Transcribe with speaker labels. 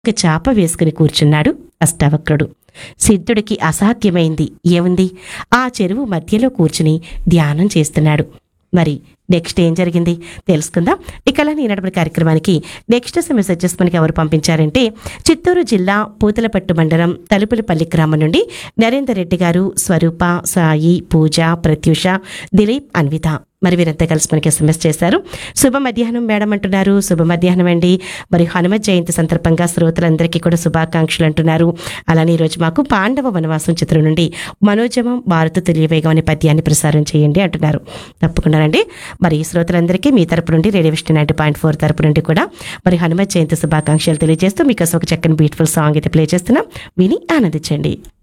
Speaker 1: ఒక చాప వేసుకుని కూర్చున్నాడు అష్టావక్రుడు సిద్ధుడికి అసాధ్యమైంది ఏముంది ఆ చెరువు మధ్యలో కూర్చుని ధ్యానం చేస్తున్నాడు మరి నెక్స్ట్ ఏం జరిగింది తెలుసుకుందాం ఇక ఈనాటి కార్యక్రమానికి నెక్స్ట్ మెసేజెస్ మనకి ఎవరు పంపించారంటే చిత్తూరు జిల్లా పూతలపట్టు మండలం తలుపులపల్లి గ్రామం నుండి నరేందర్ రెడ్డి గారు స్వరూప సాయి పూజ ప్రత్యూష దిలీప్ అన్విత మరి వీరంతా కలిసి మనకి ఎస్ఎంఎస్ చేశారు శుభ మధ్యాహ్నం మేడం అంటున్నారు శుభ మధ్యాహ్నం అండి మరి హనుమత్ జయంతి సందర్భంగా శ్రోతలందరికీ కూడా శుభాకాంక్షలు అంటున్నారు అలానే ఈరోజు మాకు పాండవ వనవాసం చిత్రం నుండి మనోజమం భారత తెలియవేగం అనే పద్యాన్ని ప్రసారం చేయండి అంటున్నారు తప్పకుండానండి మరి ఈ శ్రోతలందరికీ మీ తరపు నుండి radio Vishnu ninety point four తరపు నుండి కూడా మరి హనుమత్ జయంతి శుభాకాంక్షలు తెలియజేస్తూ మీకోసం ఒక చక్కని బ్యూటిఫుల్ సాంగ్ అయితే ప్లే చేస్తున్నాం విని ఆనందించండి